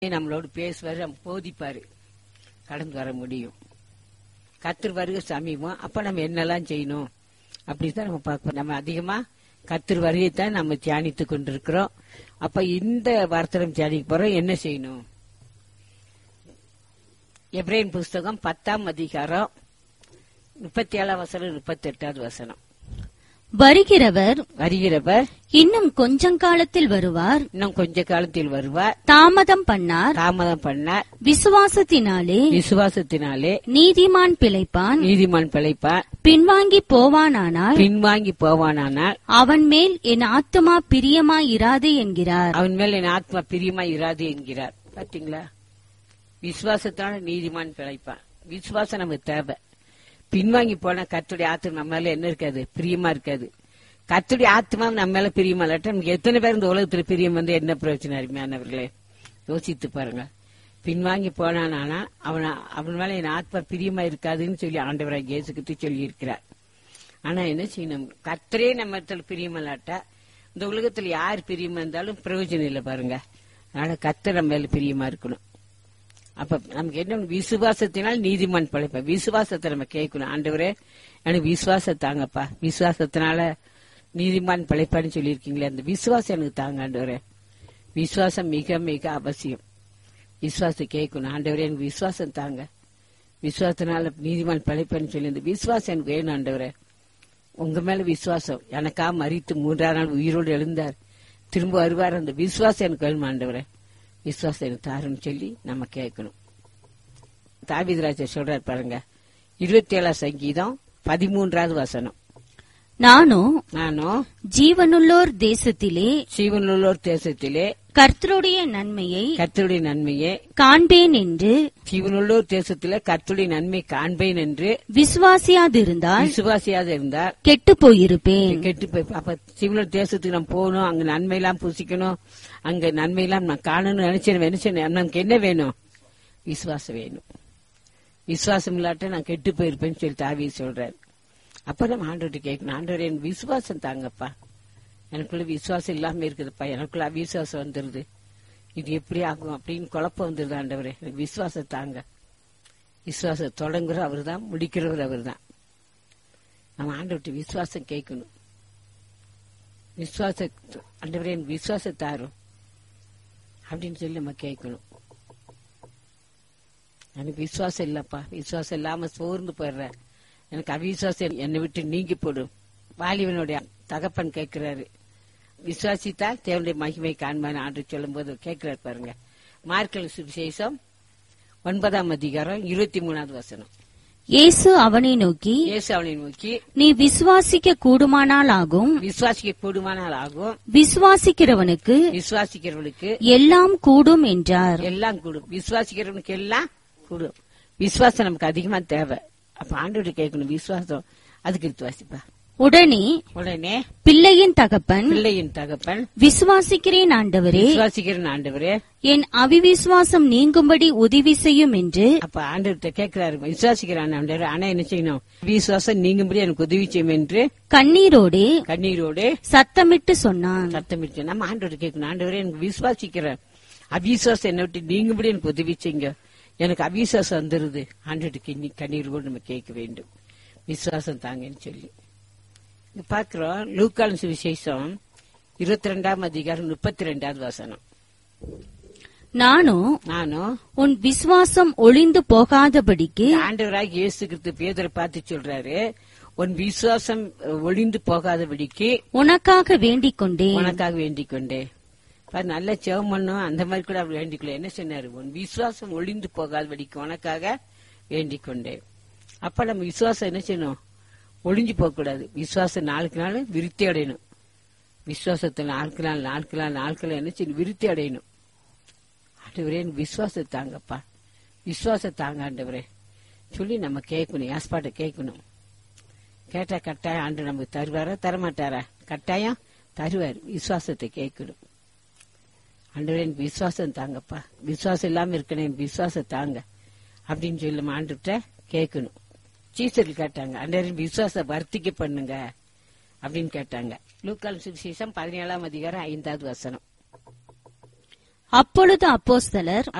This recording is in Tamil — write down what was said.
நம்மளோடு பேசுவாரு நம்ம போதிப்பாரு கடந்து வர முடியும் கத்தர் வருகை சமீபம் அப்ப நம்ம என்னெல்லாம் செய்யணும் அப்படிதான் நம்ம பார்க்கணும் நம்ம அதிகமா கத்தர் வருகைத்தான் நம்ம தியானித்து கொண்டிருக்கிறோம் அப்ப இந்த வார்த்தை நம்ம தியானிக்க போறோம் என்ன செய்யணும் எப்ரேன் புஸ்தகம் பத்தாம் அதிகாரம் முப்பத்தி ஏழாம் வசனம் முப்பத்தி எட்டாவது வசனம் வருகிறவர் வருகிறவர் இன்னும் கொஞ்சம் காலத்தில் வருவார் இன்னும் கொஞ்ச காலத்தில் வருவார் தாமதம் பண்ணார் தாமதம் பண்ணார் விசுவாசத்தினாலே விசுவாசத்தினாலே நீதிமான் பிழைப்பான் நீதிமான் பிழைப்பார் பின்வாங்கி போவானானால் பின்வாங்கி போவானானால் அவன் மேல் என் ஆத்துமா பிரியமாய் இராது என்கிறார் அவன் மேல் என் ஆத்மா பிரியமா இராது என்கிறார் பாத்தீங்களா விசுவாசத்தான நீதிமான் பிழைப்பான் விசுவாசம் நமக்கு தேவை பின்வாங்கி போனா கத்துடைய ஆத்மா நம்ம மேல என்ன இருக்காது பிரியமா இருக்காது கத்துடைய ஆத்மா நம்ம மேல பிரியமா இல்லாட்டா நமக்கு எத்தனை பேர் இந்த உலகத்துல பிரியம் வந்து என்ன பிரச்சனை அருமையானவர்களே யோசித்து பாருங்க பின்வாங்கி போனானா அவன் அவன் மேல என் ஆத்மா பிரியமா இருக்காதுன்னு சொல்லி ஆண்டவராக இயேசுக்கிட்டு சொல்லி இருக்கிறார் ஆனா என்ன செய்யணும் கத்தரே நம்ம இடத்துல பிரியமில்லாட்டா இந்த உலகத்துல யார் பிரியமா இருந்தாலும் பிரயோஜனம் இல்லை பாருங்க அதனால கத்தர் நம்ம மேல பிரியமா இருக்கணும் அப்ப நமக்கு என்ன விசுவாசத்தினால் நீதிமான் பழைப்ப விசுவாசத்தை நம்ம கேட்கணும் ஆண்டவரே எனக்கு விசுவாசம் தாங்கப்பா விசுவாசத்தினால நீதிமான் பிழைப்பான்னு சொல்லியிருக்கீங்களே அந்த விசுவாசம் எனக்கு தாங்க ஆண்டவரே விசுவாசம் மிக மிக அவசியம் விசுவாசம் கேட்கணும் ஆண்டவரே எனக்கு விசுவாசம் தாங்க விசுவாசத்தினால நீதிமான் பிழைப்பான்னு சொல்லி அந்த விசுவாசம் எனக்கு வேணும் ஆண்டவரே உங்க மேல விசுவாசம் எனக்கா மறித்து மூன்றாம் நாள் உயிரோடு எழுந்தார் திரும்ப வருவார் அந்த விசுவாசம் எனக்கு வேணும் ஆண்டவரே விசுவாசம் எனக்கு தாருன்னு சொல்லி நம்ம கேட்கணும் தாவிதராஜர் சொல்றாரு பாருங்க இருபத்தி ஏழாம் சங்கீதம் பதிமூன்றாவது வசனம் நானும் நானும் ஜீவனுள்ளோர் தேசத்திலே சீவனுள்ளோர் தேசத்திலே கர்த்தருடைய நன்மையை கர்த்தருடைய நன்மையை காண்பேன் என்று சீவனுள்ளோர் தேசத்திலே கர்த்தருடைய நன்மை காண்பேன் என்று விசுவாசியாதிருந்தால் விசுவாசியாக இருந்தார் கெட்டுப் போயிருப்பேன் கெட்டு போய் அப்ப சிவனூர் தேசத்துக்கு நம்ம போகணும் அங்க நன்மையெல்லாம் புசிக்கணும் அங்க நன்மையெல்லாம் நான் காணணும்னு நினைச்சேன் நினைச்சேன் நமக்கு என்ன வேணும் விசுவாசம் வேணும் விசுவாசம் இல்லாட்ட நான் கெட்டு போயிருப்பேன்னு சொல்லி தாவி சொல்றாரு அப்ப நம்ம ஆண்டவர்கிட்ட கேட்கணும் ஆண்டவர் என் விசுவாசம் தாங்கப்பா எனக்குள்ள விசுவாசம் இல்லாம இருக்குதுப்பா எனக்குள்ள அவிசுவாசம் வந்துருது இது எப்படி ஆகும் அப்படின்னு குழப்பம் வந்துருது ஆண்டவரே எனக்கு விசுவாசம் தாங்க விசுவாசம் தொடங்குற அவர் தான் முடிக்கிறவர் அவர் தான் நம்ம ஆண்டவர்கிட்ட விசுவாசம் கேட்கணும் விசுவாச ஆண்டவரே எனக்கு விசுவாசம் தாரும் அப்படின்னு சொல்லி நம்ம கேட்கணும் எனக்கு விசுவாசம் இல்லப்பா விசுவாசம் இல்லாம சோர்ந்து போயிடுறேன் எனக்கு அவிசுவாசம் என்னை விட்டு நீங்கி போடும் வாலிபனுடைய தகப்பன் கேட்கிறாரு விசுவாசித்தால் தேவனுடைய மகிமை காண்பான் ஆண்டு சொல்லும் போது கேட்கிறாரு பாருங்க மார்க்கல் சுவிசேஷம் ஒன்பதாம் அதிகாரம் இருபத்தி மூணாவது வசனம் இயேசு அவனை நோக்கி இயேசு அவனை நோக்கி நீ விசுவாசிக்க கூடுமானால் ஆகும் விசுவாசிக்க கூடுமானால் ஆகும் விசுவாசிக்கிறவனுக்கு விசுவாசிக்கிறவனுக்கு எல்லாம் கூடும் என்றார் எல்லாம் கூடும் விசுவாசிக்கிறவனுக்கு எல்லாம் கூடும் விசுவாசம் நமக்கு அதிகமா தேவை அப்ப ஆண்டோட கேட்கணும் விசுவாசம் அதுக்கு எடுத்து வாசிப்பா உடனே உடனே பிள்ளையின் தகப்பன் பிள்ளையின் தகப்பன் விசுவாசிக்கிறேன் ஆண்டவரே விசுவாசிக்கிற ஆண்டவரே என் அவிவிசுவாசம் நீங்கும்படி உதவி செய்யும் என்று அப்ப ஆண்டவர்கிட்ட கேட்கிறாரு விசுவாசிக்கிறான் ஆண்டவர் ஆனா என்ன செய்யணும் விசுவாசம் நீங்கும்படி எனக்கு உதவி செய்யும் என்று கண்ணீரோடே கண்ணீரோடு சத்தமிட்டு சொன்னான் சத்தமிட்டு நம்ம ஆண்டவர் கேட்கணும் ஆண்டவரே எனக்கு விசுவாசிக்கிறேன் அவிசுவாசம் என்னை விட்டு நீங்கும்படி எனக்கு உதவி செய்யுங்க எனக்கு அவிசுவாசம் வந்துருது ஆண்டவருக்கு கண்ணீர் கூட நம்ம கேட்க வேண்டும் விசுவாசம் தாங்கன்னு சொல்லி இங்க பாக்குறோம் லூக்கால் சுவிசேஷம் இருபத்தி ரெண்டாம் அதிகாரம் முப்பத்தி ரெண்டாவது வசனம் நானும் நானும் உன் விசுவாசம் ஒளிந்து போகாதபடிக்கு ஆண்டவராக இயேசு கிறிஸ்து பேதரை பார்த்து சொல்றாரு உன் விசுவாசம் ஒளிந்து போகாதபடிக்கு உனக்காக வேண்டிக் கொண்டேன் உனக்காக வேண்டிக் கொண்டே பாரு, நல்ல செவம் பண்ணும் அந்த மாதிரி கூட அவர் வேண்டிக்கல என்ன சொன்னாரு உன் விசுவாசம் ஒளிந்து போகாதபடிக்கு உனக்காக வேண்டிக் கொண்டேன் அப்ப நம்ம விசுவாசம் என்ன செய்யணும் ஒளிஞ்சு போக கூடாது விசுவாசம் நாளுக்கு நாள் விருத்தி அடையணும் விசுவாசத்தை நாளுக்கு நாள் நாளுக்கு நாள் நாளுக்கு நாள் என்ன செய்யணும் விருத்தி அடையணும் ஆண்டவரே எனக்கு விசுவாசம் தாங்கப்பா விசுவாசம் தாங்க ஆண்டவரே சொல்லி நம்ம கேட்கணும் யாஸ்பாட்டை கேட்கணும் கேட்டா கட்டாயம் ஆண்டு நமக்கு தருவாரா தரமாட்டாரா கட்டாயம் தருவார் விசுவாசத்தை கேட்கணும் ஆண்டவரே எனக்கு விசுவாசம் தாங்கப்பா விசுவாசம் இல்லாம இருக்கணும் எனக்கு விசுவாசம் தாங்க அப்படின்னு சொல்லி நம்ம ஆண்டுகிட்ட கேட்கணும் சீசர்கள் கேட்டாங்க ஆண்டவரின் விசுவாச வர்த்திக்க பண்ணுங்க அப்படின்னு கேட்டாங்க லூக்கால் சுவிசேஷம் பதினேழாம் அதிகாரம் ஐந்தாவது வசனம் அப்பொழுது அப்போஸ்தலர்